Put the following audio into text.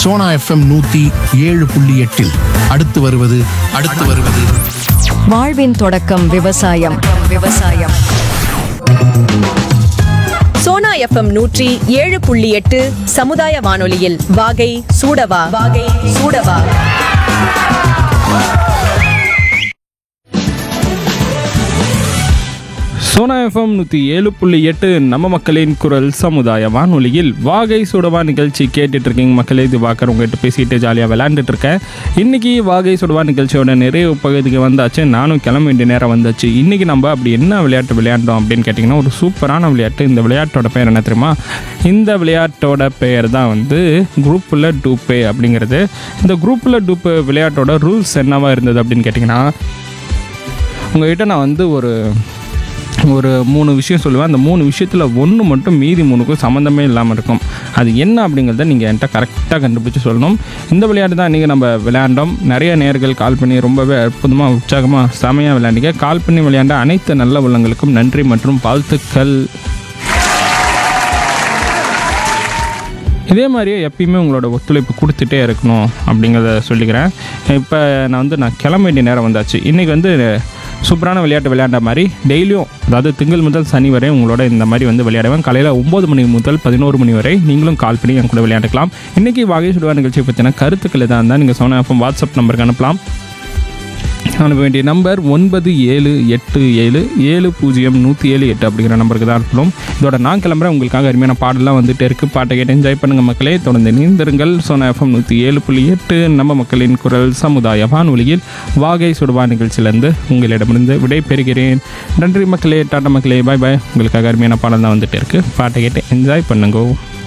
Sona FM நூத்தி ஏழு புள்ளி எட்டில் அடுத்து வருவது அடுத்து வருவது வாழ்வின் தொடக்கம் விவசாயம் விவசாயம் சோனா எஃப்எம் நூற்றி ஏழு புள்ளி எட்டு சமுதாய வானொலியில் வாகை சூடவா வாகை சூடவா சோனா எஃப்எம் நூற்றி ஏழு புள்ளி எட்டு நம்ம மக்களின் குரல் சமுதாய வானொலியில் வாகை சுடவா நிகழ்ச்சி கேட்டுட்டு இருக்கீங்க மக்களே இது பார்க்குற உங்ககிட்ட பேசிட்டு ஜாலியாக விளையாண்டுட்டு இருக்கேன் இன்னைக்கு வாகை சுடவா நிகழ்ச்சியோட நிறைவு பகுதிக்கு வந்தாச்சு நானும் கிளம்ப வேண்டிய நேரம் வந்தாச்சு இன்னைக்கு நம்ம அப்படி என்ன விளையாட்டு விளையாண்டோம் அப்படின்னு கேட்டிங்கன்னா ஒரு சூப்பரான விளையாட்டு இந்த விளையாட்டோட பேர் என்ன தெரியுமா இந்த விளையாட்டோட பெயர் தான் வந்து குரூப்பில் டூப்பே அப்படிங்கிறது இந்த குரூப்பில் டூப்பு விளையாட்டோட ரூல்ஸ் என்னவா இருந்தது அப்படின்னு கேட்டிங்கன்னா உங்ககிட்ட நான் வந்து ஒரு ஒரு மூணு விஷயம் சொல்லுவேன் அந்த மூணு விஷயத்தில் ஒன்று மட்டும் மீதி மூணுக்கும் சம்மந்தமே இல்லாமல் இருக்கும் அது என்ன அப்படிங்கிறத நீங்கள் என்கிட்ட கரெக்டாக கண்டுபிடிச்சி சொல்லணும் இந்த விளையாட்டு தான் இன்றைக்கி நம்ம விளையாண்டோம் நிறைய நேர்கள் கால் பண்ணி ரொம்பவே அற்புதமாக உற்சாகமாக செமையாக விளையாண்டிங்க கால் பண்ணி விளையாண்ட அனைத்து நல்ல உள்ளங்களுக்கும் நன்றி மற்றும் வாழ்த்துக்கள் இதே மாதிரியே எப்பயுமே உங்களோட ஒத்துழைப்பு கொடுத்துட்டே இருக்கணும் அப்படிங்கிறத சொல்லிக்கிறேன் இப்போ நான் வந்து நான் கிளம்ப வேண்டிய நேரம் வந்தாச்சு இன்றைக்கி வந்து சூப்பரான விளையாட்டு விளையாண்ட மாதிரி டெய்லியும் அதாவது திங்கள் முதல் சனி வரை உங்களோட இந்த மாதிரி வந்து விளையாடுவேன் காலையில் ஒம்பது மணி முதல் பதினோரு மணி வரை நீங்களும் கால் பண்ணி என் கூட விளையாண்டுக்கலாம் இன்றைக்கி வாகை சுடுவா நிகழ்ச்சியை பற்றின கருத்துக்கள் எதாக இருந்தால் நீங்கள் சொன்ன அப்போ வாட்ஸ்அப் நம்பருக்கு அனுப்பலாம் அனுப்ப வேண்டிய நம்பர் ஒன்பது ஏழு எட்டு ஏழு ஏழு பூஜ்ஜியம் நூற்றி ஏழு எட்டு அப்படிங்கிற நம்பருக்கு தான் அனுப்பணும் இதோட நான் கிளம்புறேன் உங்களுக்காக அருமையான பாடலாம் வந்துட்டு இருக்கு பாட்டை கேட்டு என்ஜாய் பண்ணுங்கள் மக்களே தொடர்ந்து நீந்திருங்கள் சோனா எஃப்எம் நூற்றி ஏழு புள்ளி எட்டு நம்ம மக்களின் குரல் சமுதாய வானொலியில் வாகை சுடுவா நிகழ்ச்சியிலேருந்து உங்களிடமிருந்து விடை பெறுகிறேன் நன்றி மக்களே டாட்டா மக்களே பாய் பாய் உங்களுக்காக அருமையான பாடல் தான் வந்துட்டு இருக்கு பாட்டை கேட்டு என்ஜாய் பண்ணுங்க